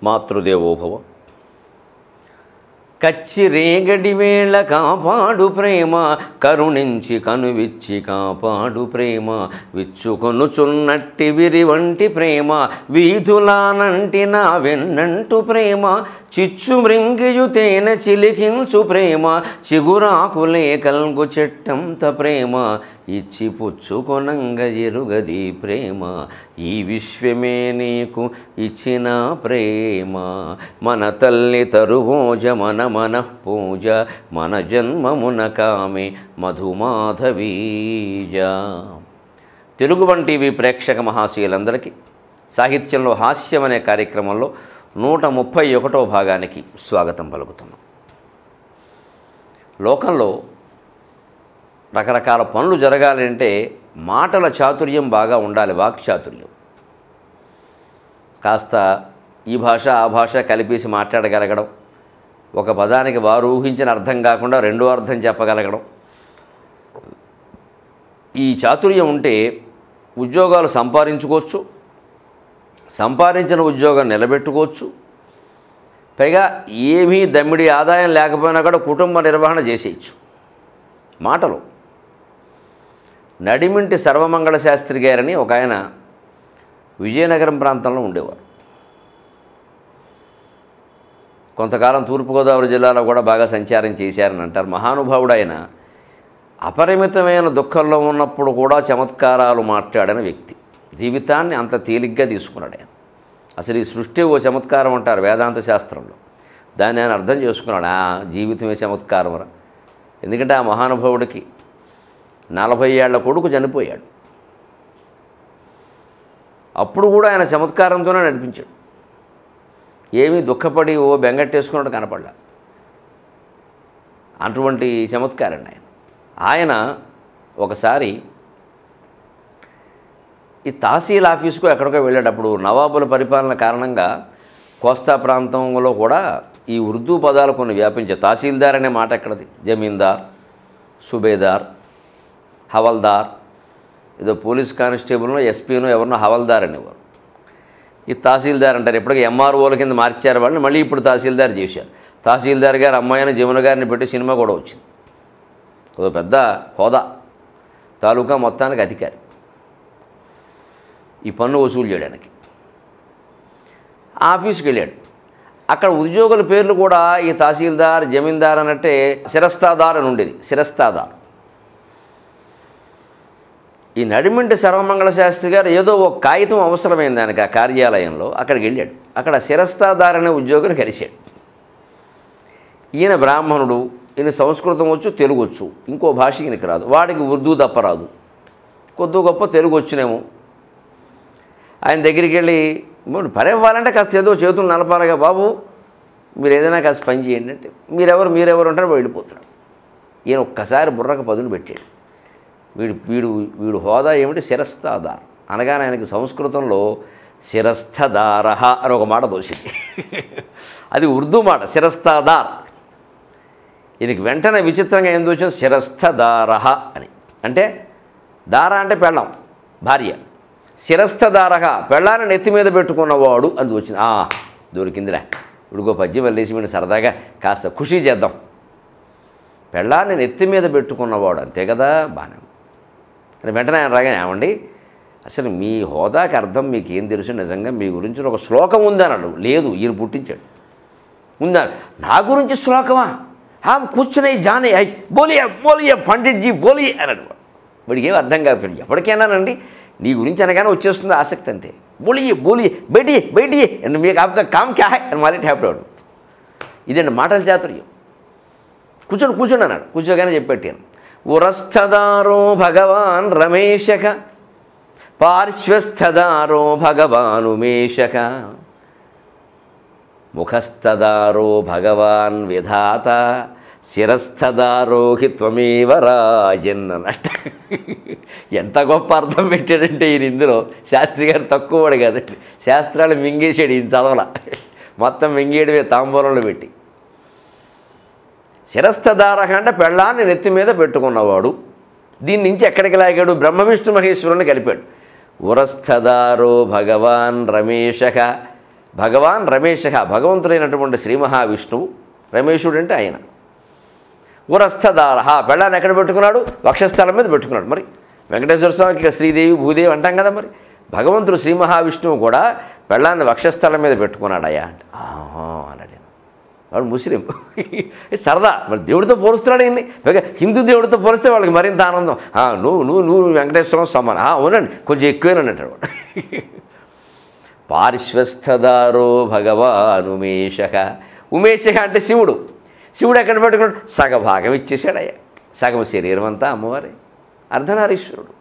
మాతృదేవోభవ కచ్చి రేగడి వేళ కాపాడు ప్రేమ కరుణించి కనువిచ్చి కాపాడు ప్రేమ విచ్చుకొనుచున్నట్టి విరి వంటి ప్రేమ వీధులానంటి నా వెన్నంటు ప్రేమ చిచ్చు మృంగియు తేనె చిలికించు ప్రేమ చిగురాకులే కల్గు చెట్టంత ప్రేమ ఇచ్చి పుచ్చుకొనంగ ఎరుగది ప్రేమ ఈ విశ్వమే నీకు ఇచ్చిన ప్రేమ మన తల్లి తరువోజ మన మన పూజ మన జన్మమున కామె మధుమాధవీజ తెలుగు వన్ టీవీ ప్రేక్షక మహాశయులందరికీ సాహిత్యంలో హాస్యం అనే కార్యక్రమంలో నూట ముప్పై ఒకటో భాగానికి స్వాగతం పలుకుతున్నాం లోకంలో రకరకాల పనులు జరగాలి అంటే మాటల చాతుర్యం బాగా ఉండాలి వాక్ చాతుర్యం కాస్త ఈ భాష ఆ భాష కలిపేసి మాట్లాడగలగడం ఒక పదానికి వారు ఊహించిన అర్థం కాకుండా రెండో అర్థం చెప్పగలగడం ఈ చాతుర్యం ఉంటే ఉద్యోగాలు సంపాదించుకోవచ్చు సంపాదించిన ఉద్యోగం నిలబెట్టుకోవచ్చు పైగా ఏమీ దమ్మిడి ఆదాయం లేకపోయినా కూడా కుటుంబ నిర్వహణ చేసేయచ్చు మాటలు నడిమింటి సర్వమంగళ శాస్త్రి గారని ఒక ఆయన విజయనగరం ప్రాంతంలో ఉండేవారు కొంతకాలం తూర్పుగోదావరి జిల్లాలో కూడా బాగా సంచారం చేశారని అంటారు మహానుభావుడు ఆయన అపరిమితమైన దుఃఖంలో ఉన్నప్పుడు కూడా చమత్కారాలు మాట్లాడిన వ్యక్తి జీవితాన్ని అంత తేలిగ్గా తీసుకున్నాడు ఆయన అసలు ఈ సృష్టి ఓ చమత్కారం అంటారు వేదాంత శాస్త్రంలో దాన్ని ఆయన అర్థం చేసుకున్నాడు ఆ జీవితమే చమత్కారమరా ఎందుకంటే ఆ మహానుభావుడికి నలభై ఏళ్ల కొడుకు చనిపోయాడు అప్పుడు కూడా ఆయన చమత్కారంతోనే నడిపించాడు ఏమీ దుఃఖపడి ఓ బెంగట్టేసుకున్నట్టు కనపడలా అటువంటి చమత్కారండి ఆయన ఆయన ఒకసారి ఈ తహసీల్ ఆఫీస్కు ఎక్కడికో వెళ్ళేటప్పుడు నవాబుల పరిపాలన కారణంగా కోస్తా ప్రాంతంలో కూడా ఈ ఉర్దూ పదాలు కొన్ని వ్యాపించాయి తహసీల్దార్ అనే మాట ఎక్కడది జమీందార్ సుబేదార్ హవల్దార్ ఏదో పోలీస్ కానిస్టేబుల్నో ఎస్పీనో ఎవరినో హవల్దార్ అనేవారు ఈ తహసీల్దార్ అంటారు ఎప్పటికీ ఎంఆర్ఓల కింద మార్చారు వాళ్ళని మళ్ళీ ఇప్పుడు తహసీల్దార్ చేశారు తహసీల్దార్ గారు అమ్మాయిని జమున గారిని పెట్టి సినిమా కూడా వచ్చింది ఒక పెద్ద హోదా తాలూకా మొత్తానికి అధికారి ఈ పన్ను వసూలు చేయడానికి ఆఫీస్కి వెళ్ళాడు అక్కడ ఉద్యోగుల పేర్లు కూడా ఈ తహసీల్దార్ జమీందార్ అన్నట్టే శిరస్తాదార్ అని ఉండేది శిరస్తాదార్ ఈ నడిమింటి సర్వమంగళ శాస్త్రి గారు ఏదో ఒక కాగితం అవసరమైంది దానికి ఆ కార్యాలయంలో అక్కడికి వెళ్ళాడు అక్కడ శిరస్తాదార్ అనే ఉద్యోగిని కలిశాడు ఈయన బ్రాహ్మణుడు ఈయన సంస్కృతం వచ్చు తెలుగు వచ్చు ఇంకో భాష ఈయనకి రాదు వాడికి ఉర్దూ తప్ప రాదు కొద్ది గొప్ప తెలుగు వచ్చినేమో ఆయన దగ్గరికి వెళ్ళి "మరి పని ఇవ్వాలంటే కాస్త ఏదో చేతులు నలపాలిగా బాబు మీరు ఏదైనా కాస్త పని చేయండి అంటే మీరెవరు మీరెవరు అంటారు వెళ్ళిపోతున్నాడు ఈయన ఒక్కసారి బుర్రకు పదును పెట్టాడు వీడు వీడు వీడు హోదా ఏమిటి శిరస్థాదార్ అనగానే ఆయనకి సంస్కృతంలో శిరస్థదారహ అని ఒక మాట తోసింది అది ఉర్దూ మాట శిరస్థాదార్ ఈయనకి వెంటనే విచిత్రంగా ఏం తోచింది శిరస్థదారహ అని అంటే దార అంటే పెళ్ళం భార్య శిరస్థదారహ పెళ్ళాన్ని నెత్తి మీద పెట్టుకున్నవాడు అని వచ్చింది ఆ దొరికిందిరా ఇడుగో పద్యం వెళ్ళేసి వీడిని సరదాగా కాస్త ఖుషి చేద్దాం పెళ్ళాన్ని నెత్తి మీద పెట్టుకున్నవాడు అంతే కదా బాగానే ఉంది. అని వెంటనే ఆయన రాగానే ఏమండి అసలు మీ హోదాకి అర్థం మీకు ఏం తెలుసు నిజంగా మీ గురించి ఒక శ్లోకం ఉందన్నాడు లేదు ఈయన పుట్టించాడు ఉందా నా గురించి శ్లోకమా హా కూర్చునే జానే ఐ బోలియా బోలియా పండిట్జీ బోలి అన్నాడు వాడికి ఏం అర్థం కాకపోయింది ఎప్పటికైనానండి నీ గురించి అనగానే వచ్చేస్తుంది ఆసక్తి అంతే బోలియే బోలియే బయటి బయటి అండ్ మీకు ఆప్కా కామ్ క్యా హై అని మళ్ళీ హ్యాపీ వాడు ఇదండి మాటల చాతుర్యం కూర్చోండి కూర్చోండి అన్నాడు కూర్చోగానే చెప్పెట్టాను ఉరస్థదారో భగవాన్ రమేశక పార్శ్వస్థదారో భగవానుమేషక ముఖస్థదారో భగవాన్ విధాత శిరస్థదారో హి త్వమేవ రాజన్ అన్నట్ట ఎంత గొప్ప అర్థం పెట్టాడంటే ఈయన ఇందులో శాస్త్రి గారు తక్కువ వాడు కదండి శాస్త్రాలు మింగేసాడు ఈయన చదవల మొత్తం మింగేయడమే తాంబూలంలో పెట్టి శిరస్థధారక అంటే పెళ్ళాన్ని నెత్తి మీద పెట్టుకున్నవాడు దీని నుంచి ఎక్కడికి లాగాడు బ్రహ్మ విష్ణు మహేశ్వరుని కలిపాడు ఉరస్థదారో భగవాన్ రమేశక భగవాన్ రమేశ భగవంతుడైనటువంటి శ్రీ మహావిష్ణువు రమేశుడు అంటే ఆయన ఉరస్థదార పెళ్ళాన్ని ఎక్కడ పెట్టుకున్నాడు వక్షస్థలం మీద పెట్టుకున్నాడు మరి వెంకటేశ్వర స్వామికి ఇక శ్రీదేవి భూదేవి అంటాం కదా మరి భగవంతుడు శ్రీ మహావిష్ణువు కూడా పెళ్ళాన్ని వక్షస్థలం మీద పెట్టుకున్నాడయ్యా అంటే ఆహా అన్నాడు ఆయన. వాడు ముస్లిం ఇది సరదా మరి దేవుడితో పోలుస్తున్నాడు ఈయన్ని పైగా హిందూ దేవుడితో పోలిస్తే వాళ్ళకి మరింత ఆనందం "ఆ, నువ్వు నువ్వు నువ్వు వెంకటేశ్వరం సమానం "ఆ, అవునండి కొంచెం ఎక్కువేనంటాడు వాడు పార్శ్వస్థదారో భగవాన్ ఉమేష ఉమేష అంటే శివుడు శివుడు ఎక్కడ పెట్టుకున్నాడు సగ భాగం ఇచ్చేసాడయ్యా సగం శరీరం అంతా అమ్మవారే అర్ధనారీశ్వరుడు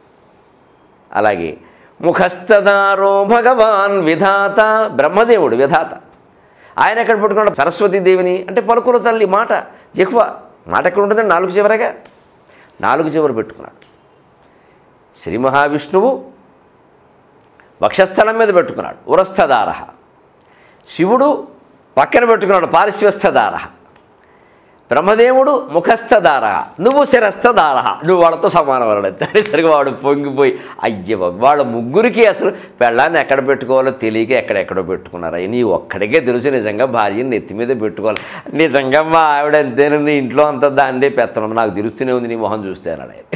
అలాగే ముఖస్థదారో భగవాన్ విధాత బ్రహ్మదేవుడు విధాత ఆయన ఎక్కడ పెట్టుకున్నాడు సరస్వతీదేవిని అంటే పలుకుల తల్లి మాట జిహ్వ మాట ఎక్కడ ఉంటుందండి నాలుగు చివరగా నాలుగు చివర పెట్టుకున్నాడు శ్రీ మహావిష్ణువు వక్షస్థలం మీద పెట్టుకున్నాడు ఉరస్థదార శివుడు పక్కన పెట్టుకున్నాడు పారిశ్వస్థదార బ్రహ్మదేవుడు ముఖస్థదార నువ్వు శిరస్థదార నువ్వు వాళ్ళతో సమానం అన్నాడు సరిగా వాడు పొంగిపోయి అయ్య బాబు, వాళ్ళ ముగ్గురికి అసలు పెళ్ళాన్ని ఎక్కడ పెట్టుకోవాలో తెలియక ఎక్కడెక్కడో పెట్టుకున్నారు అయ్యి నీ ఒక్కడికే తెలుసు నిజంగా భార్యని నెత్తి మీద పెట్టుకోవాలి నిజంగా మా ఆవిడ అంతేనండి ఇంట్లో అంతా దాన్నే పెత్తనం నాకు తెలుస్తూనే ఉంది నీ మొహం చూస్తే అన్నాడు ఆయన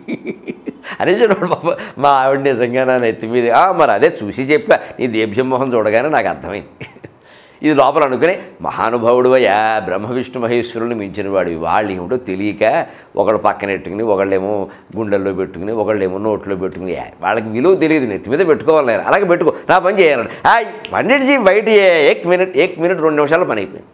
అనేసాడు పాప మా ఆవిడ నిజంగా నా నెత్తి మీద "ఆ, మరి అదే చూసి చెప్పా నీ దేభ్యం మొహం చూడగానే నాకు అర్థమైంది ఇది లోపల అనుకుని మహానుభావుడు అయ్యా బ్రహ్మ విష్ణు మహేశ్వరుని మించిన వాడివి వాళ్ళు ఏమిటో తెలియక ఒకడు పక్కన పెట్టుకుని ఒకళ్ళేమో గుండెల్లో పెట్టుకుని ఒకళ్ళేమో నోట్లో పెట్టుకుని "యా, వాళ్ళకి విలువ తెలియదు నెత్తి మీద పెట్టుకోవాలి నేను అలాగే పెట్టుకో నా పని చేయాలి హాయ్ పన్నెండు బయట ఏ- ఏక్ మినిట్ ఏక్ మినిట్ రెండు నిమిషాలు పని అయిపోయింది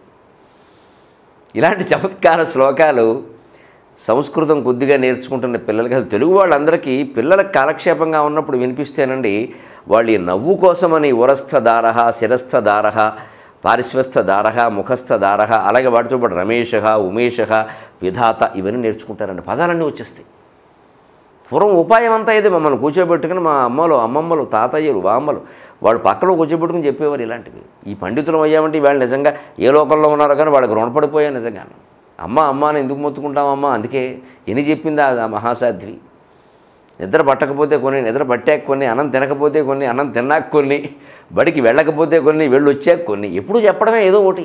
ఇలాంటి చమత్కార శ్లోకాలు సంస్కృతం కొద్దిగా నేర్చుకుంటున్న పిల్లలకి అసలు తెలుగు వాళ్ళందరికీ పిల్లలకు కాలక్షేపంగా ఉన్నప్పుడు వినిపిస్తేనండి వాళ్ళు ఈ నవ్వు కోసమని ఉరస్థ దారహ శిరస్థ దారహ పారిశ్వస్థ దారహ ముఖస్థ దారహ అలాగే వాటితో పాటు రమేష ఉమేష విధాత ఇవన్నీ నేర్చుకుంటారండి పదాలన్నీ వచ్చేస్తాయి పూర్వం ఉపాయం అంతా ఇది మమ్మల్ని కూర్చోబెట్టుకుని మా అమ్మలు అమ్మమ్మలు తాతయ్యలు బామ్మలు వాడు పక్కలో కూర్చోబెట్టుకుని చెప్పేవారు ఇలాంటివి ఈ పండితులు అయ్యామంటే వాళ్ళు నిజంగా ఏ లోకంలో ఉన్నారో కానీ వాళ్ళకి రుణపడిపోయాను నిజంగా అమ్మ అమ్మ అని ఎందుకు మొత్తుకుంటామమ్మా అందుకే ఎన్ని చెప్పింది ఆ మహాసాధ్వి నిద్ర పట్టకపోతే కొన్ని నిద్ర పట్టాక కొన్ని అన్నం తినకపోతే కొన్ని అన్నం తిన్నాక కొన్ని బడికి వెళ్ళకపోతే కొన్ని వెళ్ళి వచ్చాక కొన్ని ఎప్పుడు చెప్పడమే ఏదో ఒకటి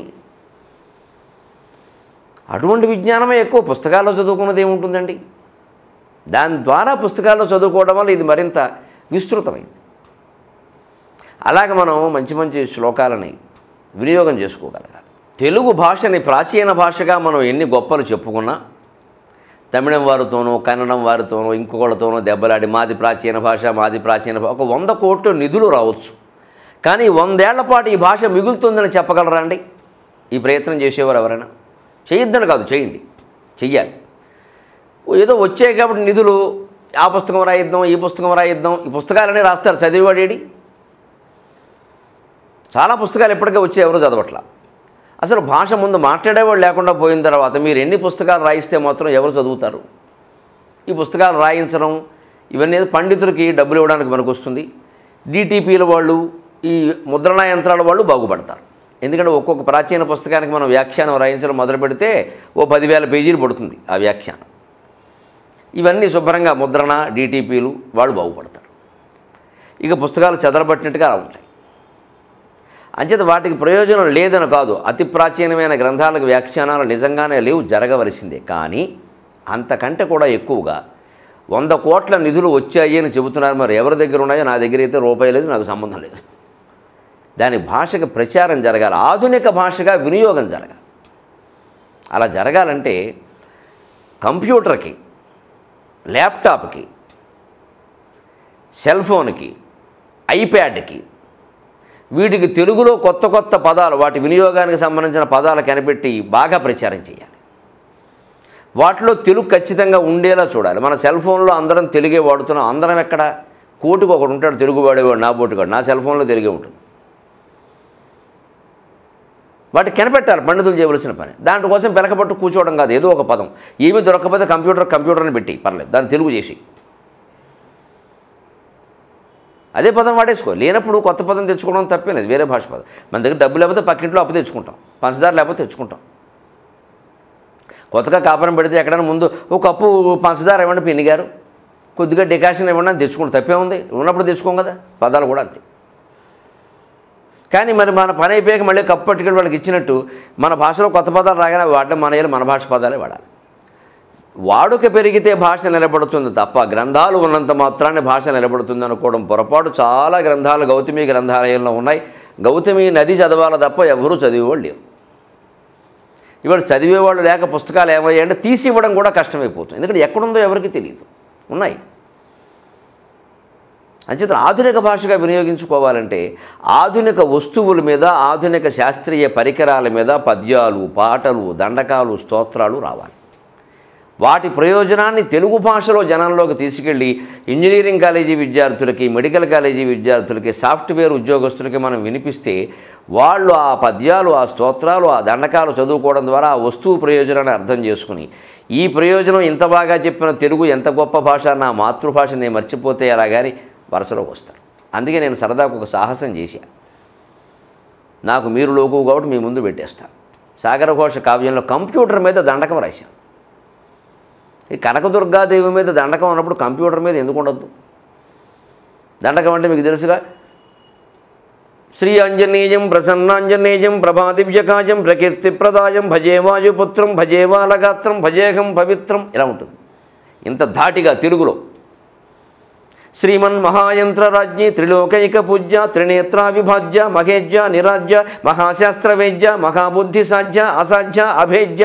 అటువంటి విజ్ఞానమే ఎక్కువ పుస్తకాల్లో చదువుకున్నది ఏముంటుందండి దాని ద్వారా పుస్తకాల్లో చదువుకోవడం వల్ల ఇది మరింత విస్తృతమైంది అలాగే మనం మంచి మంచి శ్లోకాలని వినియోగం చేసుకోగలగాలి తెలుగు భాషని ప్రాచీన భాషగా మనం ఎన్ని గొప్పలు చెప్పుకున్నా తమిళం వారితోనో కన్నడం వారితోనో ఇంకొకళ్ళతోనో దెబ్బలాడి మాది ప్రాచీన భాష మాది ప్రాచీన భాష ఒక వంద కోట్ల నిధులు రావచ్చు కానీ వందేళ్ల పాటు ఈ భాష మిగులుతుందని చెప్పగలరా అండి ఈ ప్రయత్నం చేసేవారు ఎవరైనా చేయొద్దని కాదు చేయండి చెయ్యాలి ఏదో వచ్చాయి కాబట్టి నిధులు ఆ పుస్తకం రాయిద్దాం ఈ పుస్తకం రాయిద్దాం ఈ పుస్తకాలనే రాస్తారు చదివేవాడేడి చాలా పుస్తకాలు ఇప్పటికే వచ్చాయి ఎవరు చదవట్లా అసలు భాష ముందు మాట్లాడేవాడు లేకుండా పోయిన తర్వాత మీరు ఎన్ని పుస్తకాలు రాయిస్తే మాత్రం ఎవరు చదువుతారు ఈ పుస్తకాలు రాయించడం ఇవన్నీ ఏదో పండితులకి డబ్బులు ఇవ్వడానికి మనకు వస్తుంది డిటిపీల వాళ్ళు ఈ ముద్రణా యంత్రాల వాళ్ళు బాగుపడతారు ఎందుకంటే ఒక్కొక్క ప్రాచీన పుస్తకానికి మనం వ్యాఖ్యానం రాయించడం మొదలు పెడితే ఓ పదివేల పేజీలు పడుతుంది ఆ వ్యాఖ్యానం ఇవన్నీ శుభ్రంగా ముద్రణ డిటిపీలు వాళ్ళు బాగుపడతారు ఇక పుస్తకాలు చెదరబట్టినట్టుగా అలా ఉంటాయి అంచేత వాటికి ప్రయోజనం లేదని కాదు అతి ప్రాచీనమైన గ్రంథాలకు వ్యాఖ్యానాలు నిజంగానే లేవు జరగవలసిందే కానీ అంతకంటే కూడా ఎక్కువగా వంద కోట్ల నిధులు వచ్చాయి అని చెబుతున్నారు మరి ఎవరి దగ్గర ఉన్నాయో నా దగ్గర అయితే రూపాయి లేదు నాకు సంబంధం లేదు దాని భాషకు ప్రచారం జరగాలి ఆధునిక భాషగా వినియోగం జరగాలి అలా జరగాలంటే కంప్యూటర్కి ల్యాప్టాప్కి సెల్ ఫోన్కి ఐప్యాడ్కి వీటికి తెలుగులో కొత్త కొత్త పదాలు వాటి వినియోగానికి సంబంధించిన పదాలు కనిపెట్టి బాగా ప్రచారం చేయాలి వాటిలో తెలుగు ఖచ్చితంగా ఉండేలా చూడాలి మన సెల్ ఫోన్లో అందరం తెలుగే వాడుతున్నాం అందరం ఎక్కడ కోటికి ఒకడు ఉంటాడు తెలుగు వాడేవాడు నా బోటుగాడు నా సెల్ ఫోన్లో తెలుగే ఉంటుంది వాటి కనిపెట్టాలి పండితులు చేయవలసిన పని దాంట్కోసం పెనకపట్టు కూర్చోవడం కాదు ఏదో ఒక పదం ఏమీ దొరకకపోతే కంప్యూటర్ కంప్యూటర్ని పెట్టి పర్లేదు దాన్ని తెలుగు చేసి అదే పదం వాడేసుకో లేనప్పుడు కొత్త పదం తెచ్చుకోవడం తప్పేలేదు వేరే భాష పదం మన దగ్గర డబ్బు లేకపోతే పక్కింట్లో అప్పు తెచ్చుకుంటాం పంచదార లేకపోతే తెచ్చుకుంటాం కొత్తగా కాపురం పెడితే ఎక్కడైనా ముందు ఒక కప్పు పంచదార ఇవ్వండి పిన్ని గారు కొద్దిగా డెకాషన్ ఇవ్వండి అని తెచ్చుకుంటాం తప్పే ఉంది ఉన్నప్పుడు తెచ్చుకోం కదా పదాలు కూడా అంతే కానీ మరి మన పని అయిపోయాక మళ్ళీ కప్పు పట్టుకెళ్ళి వాళ్ళకి ఇచ్చినట్టు మన భాషలో కొత్త పదాలు రాగానే అవి వాడడం మన మన భాష పదాలే వాడాలి వాడుక పెరిగితే భాష నిలబడుతుంది తప్ప గ్రంథాలు ఉన్నంత మాత్రాన్ని భాష నిలబడుతుంది అనుకోవడం పొరపాటు చాలా గ్రంథాలు గౌతమి గ్రంథాలయంలో ఉన్నాయి గౌతమి నది చదవాలి తప్ప ఎవరూ చదివేవాళ్ళు లేరు ఇవాళ చదివేవాళ్ళు లేక పుస్తకాలు ఏమయ్యాయంటే తీసి ఇవ్వడం కూడా కష్టమైపోతుంది ఎందుకంటే ఎక్కడుందో ఎవరికి తెలియదు ఉన్నాయి అంచేత ఆధునిక భాషగా వినియోగించుకోవాలంటే ఆధునిక వస్తువుల మీద ఆధునిక శాస్త్రీయ పరికరాల మీద పద్యాలు పాటలు దండకాలు స్తోత్రాలు రావాలి వాటి ప్రయోజనాన్ని తెలుగు భాషలో జనంలోకి తీసుకెళ్ళి ఇంజనీరింగ్ కాలేజీ విద్యార్థులకి మెడికల్ కాలేజీ విద్యార్థులకి సాఫ్ట్వేర్ ఉద్యోగస్తులకి మనం వినిపిస్తే వాళ్ళు ఆ పద్యాలు ఆ స్తోత్రాలు ఆ దండకాలు చదువుకోవడం ద్వారా ఆ వస్తువు ప్రయోజనాన్ని అర్థం చేసుకుని ఈ ప్రయోజనం ఇంత బాగా చెప్పిన తెలుగు ఎంత గొప్ప భాష నా మాతృభాష నేను మర్చిపోతే అలాగని వరుసలోకి వస్తారు అందుకే నేను సరదాకు ఒక సాహసం చేశాను నాకు మీరు లోకు కాబట్టి మీ ముందు పెట్టేస్తాను సాగరఘోష కావ్యంలో కంప్యూటర్ మీద దండకం రాశాను ఈ కనకదుర్గాదేవి మీద దండకం ఉన్నప్పుడు కంప్యూటర్ మీద ఎందుకు ఉండద్దు దండకం అంటే మీకు తెలుసుగా శ్రీ ఆంజనేయం ప్రసన్నాంజనేయం ప్రభాదివ్యకాజం ప్రకీర్తిప్రదాయం భజే వాయుపుత్రం భజే వాలగాత్రం భజేహం పవిత్రం ఇలా ఉంటుంది ఇంత ధాటిగా తెలుగులో శ్రీమన్ మహాయంత్రరాజ్ఞి త్రిలోకైక పూజ్య త్రినేత్రా విభాజ్య మహేజ్య నిరాజ్య మహాశాస్త్రవేద్య మహాబుద్ధి సాధ్య అసాధ్య అభేజ్య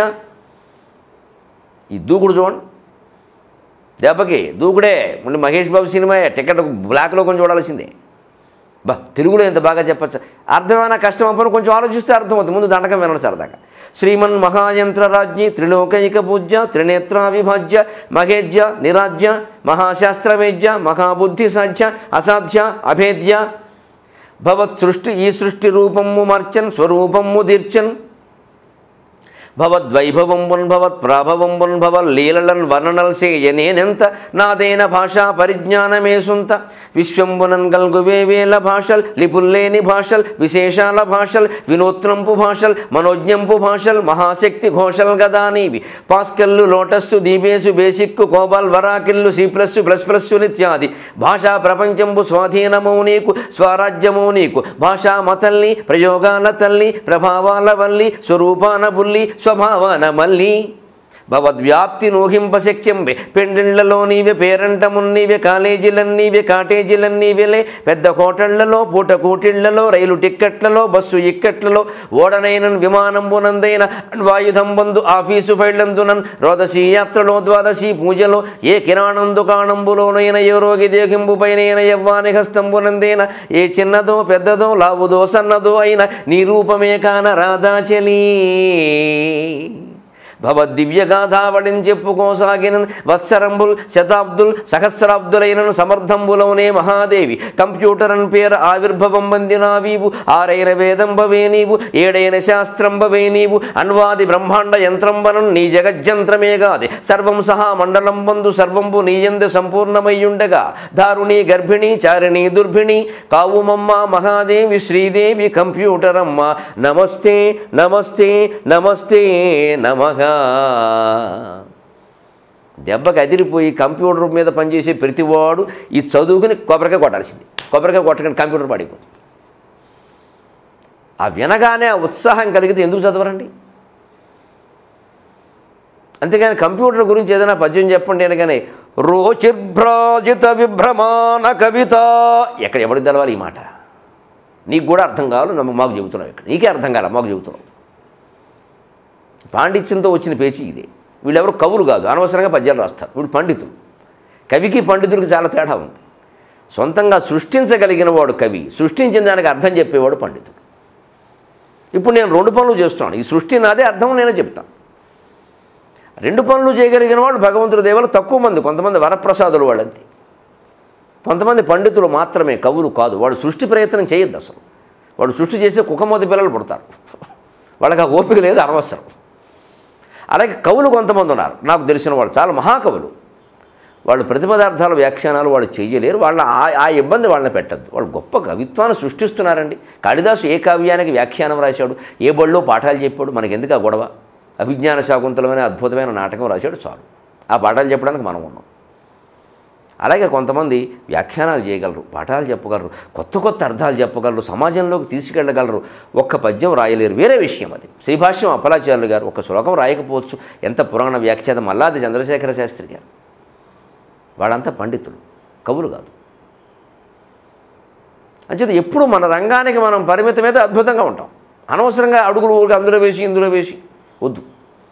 ఈ దూకుడు చూడండి దెబ్బకి దూకుడే మళ్ళీ మహేష్ బాబు సినిమా టికెట్ బ్లాక్లో కొంచెం చూడాల్సిందే బా తెలుగులో ఎంత బాగా చెప్పచ్చు అర్థమైన కష్టం అప్పుడు కొంచెం ఆలోచిస్తే అర్థమవుతుంది ముందు దండకం వినండి సరదాగా శ్రీమన్ మహాయంత్రరాజ్ఞి త్రిలోకైక పూజ్య త్రినేత్రా విభాజ్య మహేజ్య నిరాజ్య మహాశాస్త్రవేద్య మహాబుద్ధి సాధ్య అసాధ్య అభేద్య భవత్ సృష్టి ఈ సృష్టి రూపము మర్చన్ స్వరూపము దీర్చన్ భవద్వైభవంబున్ భవత్ ప్రాభవంబున్ భవల్ లీలలన్ వర్ణనల్ సేయనేనెంత నాదేన భాషా పరిజ్ఞానమే సుంత విశ్వంబునన్ గల్గువే వేల భాషల్ లిపుల్లేని భాషల్ విశేషాల భాషల్ వినూత్నంపు భాషల్ మనోజ్ఞంపు భాషల్ మహాశక్తి ఘోషల్ గదా నీవి పాస్కల్లు లోటస్సు దీపేసు బేసిక్కు కోబాల్ వరాకిల్లు సి ప్లస్ ప్లస్ ప్లస్ నిత్యాది భాషా ప్రపంచంబు స్వాధీనమౌ నీకు స్వరాజ్యమౌ నీకు భాషా మతల్ని ప్రయోగాల తల్లి ప్రభావాల వల్లి స్వరూపాన బుల్లి స్వభావాన మల్లి భవద్వ్యాప్తి నూహింప శక్యంబే పెండిళ్లలో నీవే పేరంటమున్నీవే కాలేజీలన్నీవే కాటేజీలన్నీవేలే పెద్ద హోటళ్లలో పూట కూటిళ్లలో రైలు టిక్కెట్లలో బస్సు ఇక్కట్లలో ఓడనైనన్ విమానంబునందైన వాయుధం బంధు ఆఫీసు ఫైళ్లందునన్ రోదసీ యాత్రలో ద్వాదశి పూజలో ఏ కిరాణందు కాణంబులోనైన ఏ రోగి దేహింబు పైన యవ్వాని హస్తంబునందేన ఏ చిన్నదో పెద్దదో లావుదో సన్నదో అయిన నీ రూపమే కాన రాధాచలీ భవద్దివ్యగాథావళిని చెప్పుకోసాగిన వత్సరంబుల్ శతాబ్దుల్ సహస్రాబ్దులైనను సమర్థంబులవునే మహాదేవి కంప్యూటర్ అని పేరు ఆవిర్భవం పొందినావీవు ఆరైన వేదంబవే నీవు ఏడైన శాస్త్రంబవే నీవు అన్వాది బ్రహ్మాండ యంత్రంబనం నీ జగజ్జంత్రమే గాది సర్వం సహా మండలం బంధు సర్వంబు నీయందు సంపూర్ణమయ్యుండగా దారుణి గర్భిణి చారిణి దుర్భిణి కావుమమ్మ మహాదేవి శ్రీదేవి కంప్యూటరమ్మ నమస్తే నమస్తే నమస్తే నమః దెబ్బకి అదిరిపోయి కంప్యూటర్ మీద పనిచేసే ప్రతివాడు ఈ చదువుకుని కొబ్బరికాయ కొట్టాల్సింది కొబ్బరికాయ కొట్టకుండా కంప్యూటర్ పడిపోతుంది ఆ వినగానే ఆ ఉత్సాహం కలిగితే ఎందుకు చదవరండి అంతేగాని కంప్యూటర్ గురించి ఏదైనా పద్యం చెప్పండి అనగానే రోచిర్భ్రాజిత విభ్రమాణ కవిత ఎక్కడ ఎవరికి తెలవాలి ఈ మాట నీకు కూడా అర్థం కావాలి నమ్మ- మాకు చెబుతున్నావు ఇక్కడ నీకే అర్థం కాల మాకు చెబుతున్నావు పాండిత్యంతో వచ్చిన పేచీ ఇదే వీళ్ళెవరు కవులు కాదు అనవసరంగా పద్యాలు రాస్తారు వీడు పండితులు కవికి పండితుడికి చాలా తేడా ఉంది సొంతంగా సృష్టించగలిగిన వాడు కవి సృష్టించిన దానికి అర్థం చెప్పేవాడు పండితుడు ఇప్పుడు నేను రెండు పనులు చేస్తున్నాను ఈ సృష్టి నాదే అర్థం నేనే చెప్తాను రెండు పనులు చేయగలిగిన వాళ్ళు భగవంతుడి దేవలు తక్కువ మంది కొంతమంది వరప్రసాదులు వాళ్ళంతే కొంతమంది పండితులు మాత్రమే కవులు కాదు వాడు సృష్టి ప్రయత్నం చేయొద్దు అసలు వాడు సృష్టి చేసే కుక్కమోతి పిల్లలు పుడతారు వాళ్ళకి ఆ ఓపిక లేదు అనవసరం అలాగే కవులు కొంతమంది ఉన్నారు నాకు తెలిసిన వాళ్ళు చాలా మహాకవులు వాళ్ళు ప్రతిపదార్థాల వ్యాఖ్యానాలు వాళ్ళు చేయలేరు వాళ్ళ ఆ- ఆ ఇబ్బంది వాళ్ళని పెట్టద్దు వాళ్ళు గొప్ప కవిత్వాన్ని సృష్టిస్తున్నారండి కాళిదాసు ఏ కావ్యానికి వ్యాఖ్యానం రాశాడు ఏ బడిలో పాఠాలు చెప్పాడు మనకి ఎందుకు ఆ గొడవ అభిజ్ఞాన శాకుంతలమైన అద్భుతమైన నాటకం రాశాడు చాలు ఆ పాఠాలు చెప్పడానికి మనం ఉన్నాం అలాగే కొంతమంది వ్యాఖ్యానాలు చేయగలరు పాఠాలు చెప్పగలరు కొత్త కొత్త అర్థాలు చెప్పగలరు సమాజంలోకి తీసుకెళ్ళగలరు ఒక్క పద్యం రాయలేరు వేరే విషయం అది శ్రీభాష్యం అప్పలాచార్యులు గారు ఒక శ్లోకం రాయకపోవచ్చు ఎంత పురాణ వ్యాఖ్యాత మల్లాది చంద్రశేఖర శాస్త్రి గారు వాళ్ళంతా పండితులు కవులు కాదు అంచేత ఎప్పుడు మన రంగానికి మనం పరిమితమైతే అద్భుతంగా ఉంటాం అనవసరంగా అడుగులు ఊరికి అందులో వేసి ఇందులో వేసి వద్దు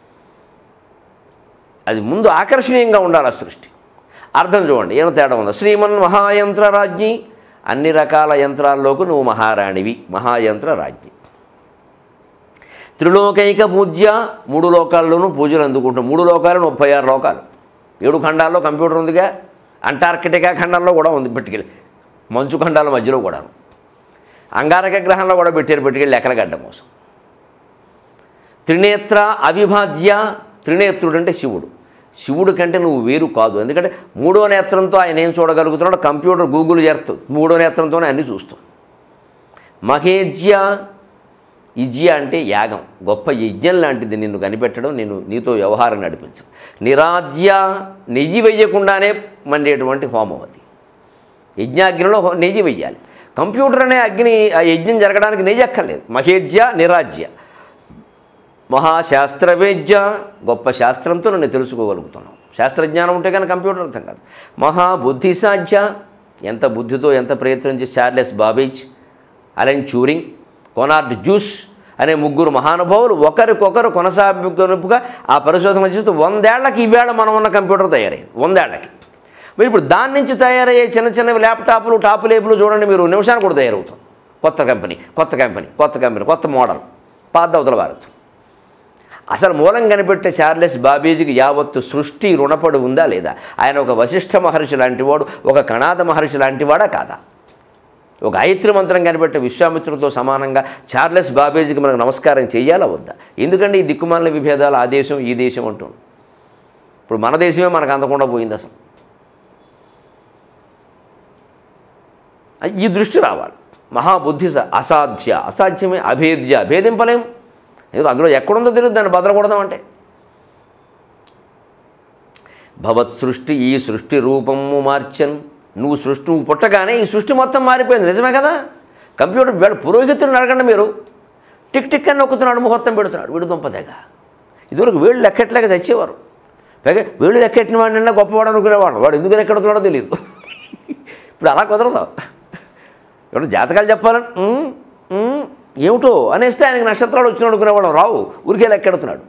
అది ముందు ఆకర్షణీయంగా ఉండాలి ఆ సృష్టి అర్థం చూడండి ఏం తేడా ఉందో శ్రీమన్ మహాయంత్ర రాజ్ఞి అన్ని రకాల యంత్రాల్లోకి నువ్వు మహారాణివి మహాయంత్ర రాజ్ఞి త్రిలోకైక పూజ్య మూడు లోకాల్లోనూ పూజలు అందుకుంటాం మూడు లోకాలు ముప్పై ఆరు లోకాలు ఏడు ఖండాల్లో కంప్యూటర్ ఉందిగా అంటార్కిటికా ఖండంలో కూడా ఉంది పెట్టుకెళ్ళి మంచు ఖండాల మధ్యలో కూడాను అంగారక గ్రహంలో కూడా పెట్టారు పెట్టుకెళ్ళి లెక్కలగడ్డ మోసం త్రినేత్ర అవిభాజ్య త్రినేత్రుడు అంటే శివుడు శివుడు కంటే నువ్వు వేరు కాదు ఎందుకంటే మూడో నేత్రంతో ఆయన ఏం చూడగలుగుతున్నాడు కంప్యూటర్ గూగుల్ ఎర్త్ మూడో నేత్రంతోనే అన్నీ చూస్తాం మహేజ్య ఇజ్య అంటే యాగం గొప్ప యజ్ఞం లాంటిది నిన్ను కనిపెట్టడం నేను నీతో వ్యవహారం నడిపించడం నిరాజ్య నెయ్యి వెయ్యకుండానే మండేటువంటి హోమం అది యజ్ఞాగ్నిలో హో- నెయ్యి వెయ్యాలి కంప్యూటర్ అనే అగ్ని ఆ యజ్ఞం జరగడానికి నెయ్యి అక్కర్లేదు మహేజ్య నిరాజ్య మహాశాస్త్రవేద్య గొప్ప శాస్త్రంతో నన్ను తెలుసుకోగలుగుతున్నాం శాస్త్రజ్ఞానం ఉంటే కానీ కంప్యూటర్ అర్థం కాదు మహాబుద్ధి సాధ్య ఎంత బుద్ధితో ఎంత ప్రయత్నం చేసి Charles Babbage Alan Turing Konrad Zuse అనే ముగ్గురు మహానుభావులు ఒకరికొకరు కొనసాగునుపుగా ఆ పరిశోధన చేస్తూ వందేళ్లకి ఈవేళ మనం ఉన్న కంప్యూటర్ తయారైంది వందేళ్లకి మీరు ఇప్పుడు దాని నుంచి తయారయ్యే చిన్న చిన్నవి ల్యాప్టాప్లు టాప్ లేపులు చూడండి మీరు నిమిషానికి కూడా తయారవుతుంది కొత్త కంపెనీ కొత్త కంపెనీ కొత్త కంపెనీ కొత్త మోడల్ పాత అవతల భారత్ అసలు మూలం కనిపెట్టే చార్లెస్ బాబీజీకి యావత్తు సృష్టి రుణపడి ఉందా లేదా ఆయన ఒక వశిష్ఠ మహర్షి లాంటివాడు ఒక కణాద మహర్షి లాంటివాడా కాదా ఒక గాయత్రి మంత్రం కనిపెట్టే విశ్వామిత్రుడితో సమానంగా చార్లెస్ బాబేజీకి మనకు నమస్కారం చేయాలా వద్దా ఎందుకంటే ఈ దిక్కుమాలిన విభేదాలు ఆ దేశం ఈ దేశం అంటుంది ఇప్పుడు మన దేశమే మనకు అందకుండా పోయింది అసలు ఈ దృష్టి రావాలి మహాబుద్ధి స- అసాధ్య అసాధ్యమే అభేద్య భేదింపలేం ఎందుకు అందులో ఎక్కడుందో తెలియదు దాన్ని బదలకూడదాం అంటే భవత్ సృష్టి ఈ సృష్టి రూపము మార్చన్ నువ్వు సృష్టి నువ్వు పుట్టగానే ఈ సృష్టి మొత్తం మారిపోయింది నిజమే కదా కంప్యూటర్ వీడు పురోహితుడిని అడగండి మీరు టిక్ టిక్ అని నొక్కుతున్నాడు ముహూర్తం పెడుతున్నాడు వీడు దుంపదేగా ఇదివరకు వీళ్ళు లెక్కట్లేక చచ్చేవారు పైగా వీళ్ళు లెక్కెట్టిన వాడినన్నా గొప్పవాడు అనుకునేవాడు వాడు ఎందుకు లెక్కెడుతున్నాడో తెలియదు ఇప్పుడు అలా కుదరదు ఇప్పుడు జాతకాలు చెప్పాలని "ఉమ్, ఉమ్, ఏమిటో అనేస్తే ఆయనకి నక్షత్రాలు వచ్చిన అనుకునేవాడు రావు ఊరికే లెక్కెడుతున్నాడు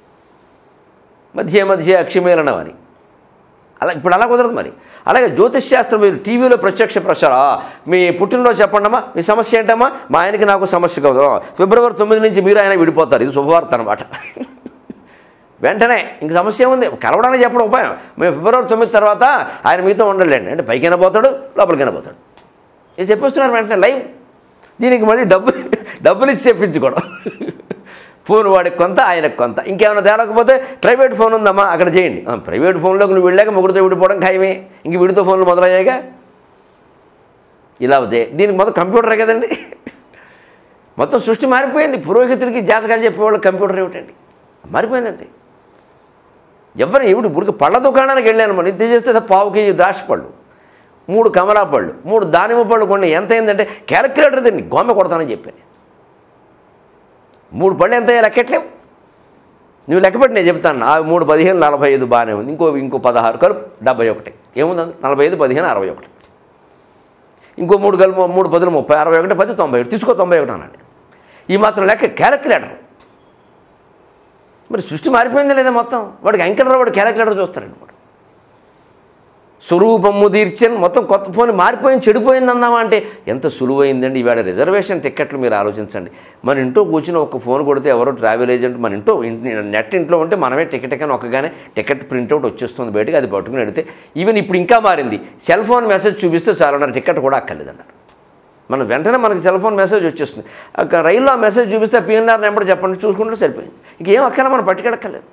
మధ్య మధ్య అక్షమేళనం అని అలా ఇప్పుడు అలా కుదరదు మరి అలాగే జ్యోతిష్ శాస్త్రం మీరు టీవీలో ప్రత్యక్ష ప్రసార మీ పుట్టినరోజు చెప్పండమ్మా మీ సమస్య ఏంటమ్మా మా ఆయనకి నాకు సమస్య కాదు ఫిబ్రవరి తొమ్మిది నుంచి మీరు ఆయన విడిపోతారు ఇది శుభవార్త అనమాట వెంటనే ఇంక సమస్య ఉంది కలవడానికి చెప్పడం ఉపాయం మేము ఫిబ్రవరి తొమ్మిది తర్వాత ఆయన మీతో ఉండలేండి అంటే పైకైనా పోతాడు లోపలికైనా పోతాడు ఇది చెప్పేస్తున్నారు వెంటనే లైవ్ దీనికి మళ్ళీ డబ్బు డబ్బులు ఇచ్చి చెప్పించుకోవడం ఫోన్ వాడికి కొంత ఆయనకు కొంత ఇంకేమైనా తేలకపోతే ప్రైవేట్ ఫోన్ ఉందమ్మా అక్కడ చేయండి ఆ, ప్రైవేట్ ఫోన్లోకి నువ్వు వెళ్ళాక ముగ్గురితో విడిపోవడం ఖాయమే ఇంక వీడితో ఫోన్లు మొదలయ్యాక ఇలా అవుతే దీనికి మొత్తం కంప్యూటరే కదండి మొత్తం సృష్టి మారిపోయింది పురోహితుడికి జాతకాలు చెప్పేవాళ్ళు కంప్యూటర్ ఏమిటండి మారిపోయింది అంతే ఎవరు ఎవడు బురికి పళ్ళ దుకాణానికి వెళ్ళాను మనం ఇంత చేస్తే పావు కేజీ ద్రాక్ష పళ్ళు మూడు కమలా పళ్ళు మూడు దానిమ్మ పళ్ళు కొన్ని ఎంత అయిందంటే క్యాలిక్యులేటర్ దీన్ని గోమె కొడతానని చెప్పాను నేను. మూడు పళ్ళు ఎంత అయ్యాయి లెక్కట్లేవు నువ్వు లెక్కపెట్టి నేను చెప్తాను ఆ మూడు పదిహేను నలభై ఐదు బాగానే ఉంది ఇంకో ఇంకో పదహారు కలుపు డెబ్బై ఒకటి ఏముంది అందులో? నలభై ఐదు పదిహేను అరవై ఒకటి ఇంకో మూడు కలుపు మూడు పదులు ముప్పై అరవై ఒకటి పది తొంభై ఒకటి తీసుకో తొంభై ఒకటి అన్నాను నేను. ఈ మాత్రం లెక్క క్యాలిక్యులేటర్ మరి సృష్టి మారిపోయిందా లేదా మొత్తం వాడికి అంకెలరా వాడు క్యాలిక్యులేటర్ చూస్తారండి వాడు స్వరూపము తీర్చని మొత్తం కొత్త ఫోన్ మారిపోయింది చెడిపోయింది అందామా అంటే ఎంత సులువైందండి ఇవాళ రిజర్వేషన్ టికెట్లు మీరు ఆలోచించండి మన ఇంట్లో కూర్చుని ఒక ఫోన్ కొడితే ఎవరో ట్రావెల్ ఏజెంట్ మన ఇంట్లో ఇంటి నెట్ ఇంట్లో ఉంటే మనమే టికెట్ కానీ ఒక్కగానే టికెట్ ప్రింట్అవుట్ వచ్చేస్తుంది బయటకు అది పట్టుకుని వెడితే ఈవెన్ ఇప్పుడు ఇంకా మారింది సెల్ ఫోన్ మెసేజ్ చూపిస్తే చాలన్నారు టికెట్ కూడా అక్కర్లేదన్నారు మనం వెంటనే మనకి సెల్ ఫోన్ మెసేజ్ వచ్చేస్తుంది అక్కడ రైల్లో ఆ మెసేజ్ చూపిస్తే పిఎన్ఆర్ నెంబర్ చెప్పండి చూసుకుంటే సరిపోయింది ఇంకేం అక్కన మనం పట్టుకెడక్కర్లేదు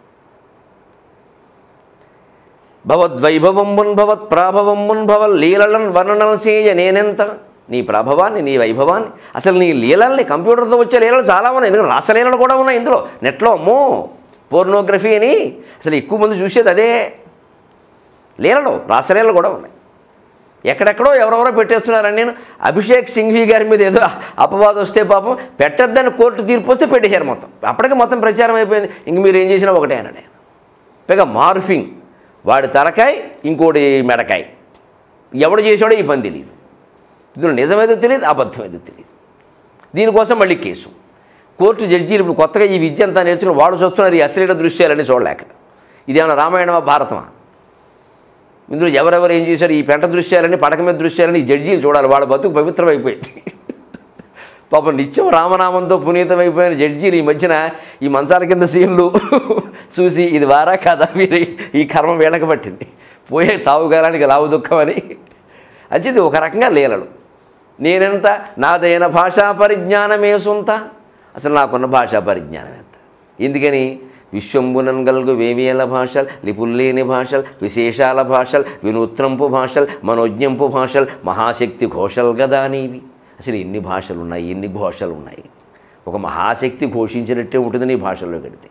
భవద్వైభవమున్ భవత్ ప్రాభవమున్ భవల్ లీలలను వర్ణనలు చేయ నేనెంత నీ ప్రభావాన్ని నీ వైభవాన్ని అసలు నీ లీలల్ని కంప్యూటర్తో వచ్చే లీలలు చాలా ఉన్నాయి ఎందుకంటే రాసలీలలు కూడా ఉన్నాయి ఇందులో నెట్లో అమ్మో పోర్నోగ్రఫీ అని అసలు ఎక్కువ మంది చూసేది అదే లీలలో రాసలీలలు కూడా ఉన్నాయి ఎక్కడెక్కడో ఎవరెవరో పెట్టేస్తున్నారని నేను అభిషేక్ సింఘ్వి గారి మీద ఏదో అపవాదం వస్తే పాపం పెట్టొద్దని కోర్టు తీర్పు వస్తే పెట్టేశారు మొత్తం అప్పటికే మొత్తం ప్రచారం అయిపోయింది ఇంక మీరు ఏం చేసినా ఒకటే అన్నాడు ఆయన పైగా మార్ఫింగ్ వాడి తలకాయ ఇంకోటి మెడకాయ ఎవడు చేసాడో ఈ పని తెలియదు ఇందులో నిజమేదో తెలియదు అబద్ధమేదో తెలియదు దీనికోసం మళ్ళీ కేసు కోర్టు జడ్జీలు ఇప్పుడు కొత్తగా ఈ విద్య అంతా నేర్చుకుని వాడు చూస్తున్నారు ఈ అశ్లీల దృశ్యాలన్నీ చూడలేక ఇదేమన్నా రామాయణమా భారతమా ఇందులో ఎవరెవరు ఏం చేశారు ఈ పెంట దృశ్యాలని పడక మీద దృశ్యాలని ఈ జడ్జీలు చూడాలి వాళ్ళ బతుకు పవిత్రమైపోయింది పాపం నిత్యం రామనామంతో పునీతమైపోయిన జడ్జీలు ఈ మధ్యన ఈ మంచాల కింద సీన్లు చూసి ఇది వారా కాదా మీరు ఈ కర్మ వీళ్ళకి పట్టింది పోయే చావుగారానికి లావు దుఃఖం అని అది ఒక రకంగా లీలలు నేనెంత నాదైన భాషా పరిజ్ఞానమే సొంత అసలు నాకున్న భాషా పరిజ్ఞానం ఎంత ఎందుకని విశ్వంబునన్ గల్గు వేవేల భాషలు లిపుల్లేని భాషలు విశేషాల భాషలు వినూత్నంపు భాషలు మనోజ్ఞంపు భాషలు మహాశక్తి ఘోషలు గదా నీవి అసలు ఎన్ని భాషలు ఉన్నాయి ఎన్ని ఘోషలు ఉన్నాయి ఒక మహాశక్తి ఘోషించినట్టే ఉంటుంది నీ భాషల్లో కడితే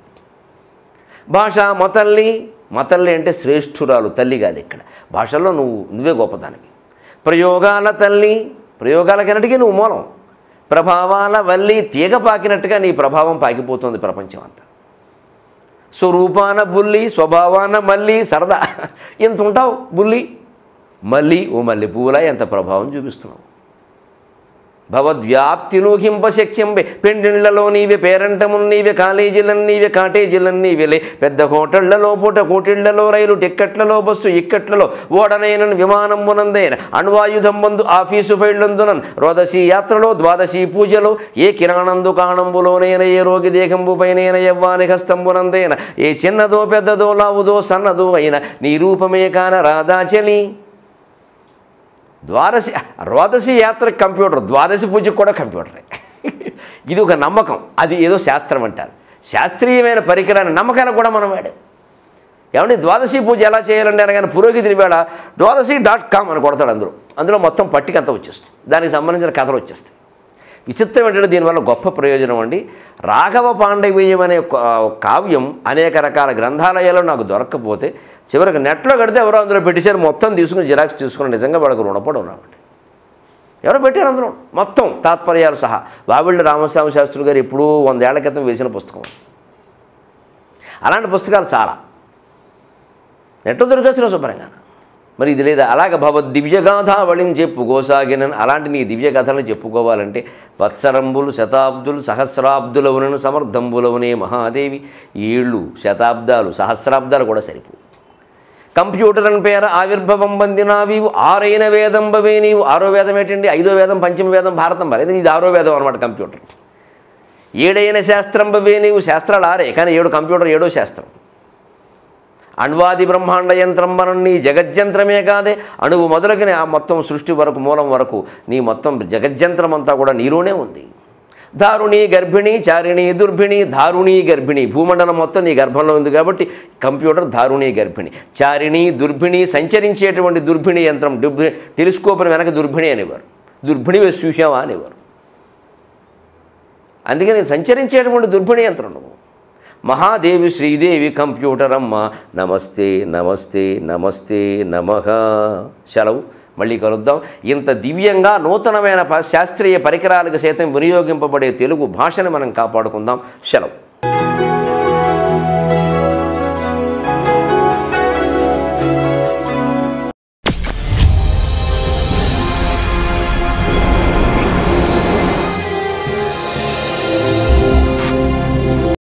భాష మతల్లి మతల్లి అంటే శ్రేష్ఠురాలు తల్లి కాదు ఇక్కడ భాషల్లో నువ్వు నువ్వే గొప్పదానివి ప్రయోగాల తల్లి ప్రయోగాలకన్నిటికీ నువ్వు మూలం ప్రభావాల వల్లి తీగ పాకినట్టుగా నీ ప్రభావం పాకిపోతుంది ప్రపంచం అంతా స్వరూపాన బుల్లి స్వభావాన మళ్ళీ సరదా ఎంత ఉంటావు బుల్లి మళ్ళీ ఓ మల్లె పువ్వులా ఎంత ప్రభావం చూపిస్తున్నావు భవద్వ్యాప్తిను హింపశక్యంబే పెండిళ్లలో నీవే పేరంటమున్ నీవే కాలేజీలను నీవే కాటేజీలను నీవేలే పెద్ద హోటళ్లలో పూట కోటిళ్లలో రైలు టిక్కెట్లలో బస్సు ఇక్కట్లలో ఓడనైనను విమానమునందైన అణ్వాయుధం బందు ఆఫీసు ఫైళ్లందునన్ రోదశీ యాత్రలో ద్వాదశీ పూజలో ఏ కిరాణందు కాణంబులోనైన ఏ రోగి దేహంబు పైనైన యవ్వాని హస్తంబునందైన ఏ చిన్నదో పెద్దదో లావుదో సన్నదో అయిన నీ రూపమే కాన రాధాచలి ద్వాదశి ద్వాదశి యాత్ర కంప్యూటర్ ద్వాదశి పూజకు కూడా కంప్యూటరే ఇది ఒక నమ్మకం అది ఏదో శాస్త్రం అంటారు శాస్త్రీయమైన పరికరాన్ని నమ్మకాన్ని కూడా మనం వాడాం ఏమంటే ద్వాదశి పూజ ఎలా చేయాలంటే అనగానే పురోహితుని వేళ ద్వాదశి డాట్ కామ్ అని కొడతాడు అందులో అందులో మొత్తం పట్టికంతా వచ్చేస్తుంది దానికి సంబంధించిన కథలు వచ్చేస్తాయి విచిత్రం ఏంటంటే దీనివల్ల గొప్ప ప్రయోజనం అండి రాఘవ పాండవీయం అనే ఒక కావ్యం అనేక రకాల గ్రంథాలయాల్లో నాకు దొరక్కపోతే చివరికి నెట్లో కడితే ఎవరో అందులో పెట్టేశారు మొత్తం తీసుకుని జిరాక్స్ తీసుకుని నిజంగా వాళ్ళకు రుణపడి ఉన్నామండి ఎవరో పెట్టారు అందులో మొత్తం తాత్పర్యాలు సహా వావిళ్ళ రామస్వామి శాస్త్రి గారు ఎప్పుడూ వందేళ్ల క్రితం వేసిన పుస్తకం అలాంటి పుస్తకాలు చాలా నెట్లో దొరకచ్చిన శుభ్రంగా మరి ఇది లేదా అలాగ భవ దివ్యగాథావళిని చెప్పుకోసాగినని అలాంటి నీ దివ్య కథలను చెప్పుకోవాలంటే వత్సరంబులు శతాబ్దులు సహస్రాబ్దులవునను సమర్థంబులవునే మహాదేవి ఏళ్ళు శతాబ్దాలు సహస్రాబ్దాలు కూడా సరిపో కంప్యూటర్ అని పేర ఆవిర్భవం పొందినావివు ఆరైన వేదంబవే నీవు ఆరో వేదం ఏంటండి ఐదో వేదం పంచమ వేదం భారతం మరి ఇది ఆరో వేదం అనమాట కంప్యూటర్ ఏడైన శాస్త్రంబవే నీవు శాస్త్రాలు ఆరే కానీ ఏడు కంప్యూటర్ ఏడో శాస్త్రం అణ్వాది బ్రహ్మాండ యంత్రం మనం నీ జగజ్యంత్రమే కాదే అణువు మొదలకి ఆ మొత్తం సృష్టి వరకు మూలం వరకు నీ మొత్తం జగజ్యంత్రం అంతా కూడా నీలోనే ఉంది దారుణి గర్భిణి చారిణి దుర్భిణి దారుణి గర్భిణి భూమండలం మొత్తం నీ గర్భంలో ఉంది కాబట్టి కంప్యూటర్ దారుణి గర్భిణి చారిణి దుర్భిణి సంచరించేటువంటి దుర్భిణి యంత్రం దుర్భి టెలిస్కోప్ని వెనక దుర్భిణి అనేవారు దుర్భిణి వేసి చూసావా అనేవారు అందుకని సంచరించేటువంటి దుర్భిణి యంత్రం నువ్వు మహాదేవి శ్రీదేవి కంప్యూటర్ అమ్మ నమస్తే నమస్తే నమస్తే నమ సెలవు మళ్ళీ కలుద్దాం ఇంత దివ్యంగా నూతనమైన ప- శాస్త్రీయ పరికరాలకు సైతం వినియోగింపబడే తెలుగు భాషను మనం కాపాడుకుందాం సెలవు